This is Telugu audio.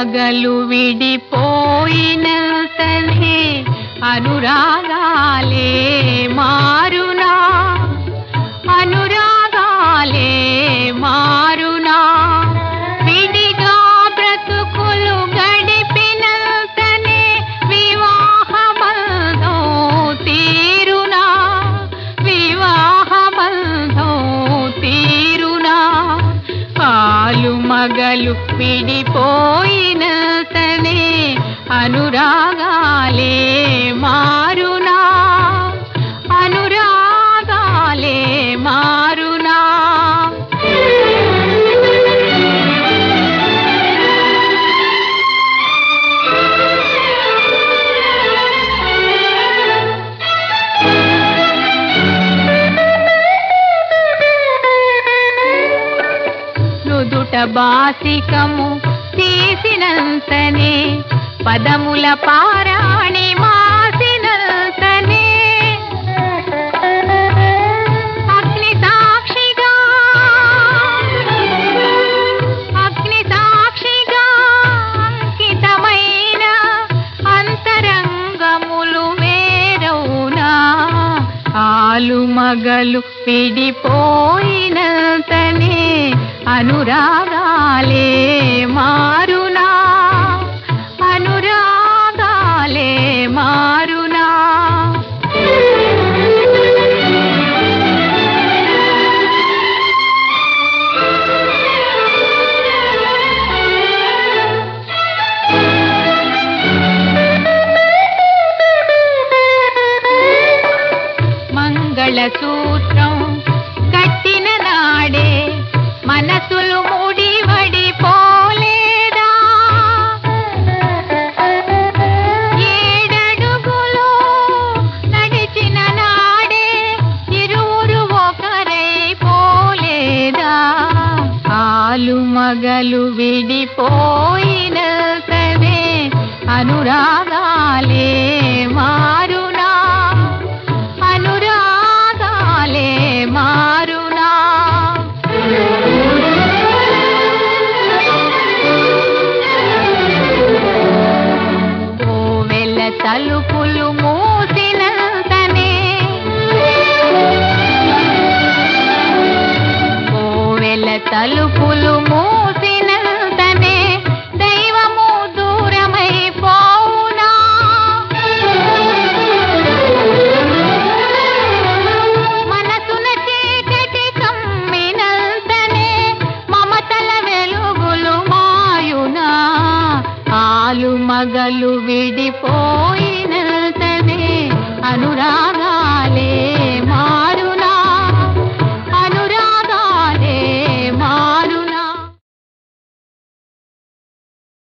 మగలు విడిపోయినంతనే అనురాగాలే మారునా అనురాగాలే మారునా విడిగా బ్రతుకులు గడిపినంతనే వివాహబంధం తీరునా వివాహబంధం తీరునా పాలు మగలు విడిపోయినంతనే అనురాగాలే మారునా అనురాగాలే మారునా నుదుట బాసికము తీసినంతనే పదముల పారాణి మాసినంతనే అగ్ని సాక్షిగా అగ్ని సాక్షిగా అంకితమైన అంతరంగములు వేరవునా ఆలు మగలు విడిపోయినంతనే అనురాగాలే మారునా అనురాగాలే మారునా మంగళ సూత్రం కట్టిన నాడే మనసులు ముడివడి పోలేదా ఏడడుగులు నడిచిన నాడే ఇరువురు ఒకరై పోలేదా ఆలు మగలు విడిపోయినతనే అనురాగాలే మారునా అనురాగాలే మారునా కోవెల తలుపులు మూసినంతనే కోవెల తలుపులు మూసినంతనే దైవము దూరమై పోవునా మనసున చీకటి కమ్మినంతనే మమతల వెలుగులు మాయునా ఆలు మగలు విడిపో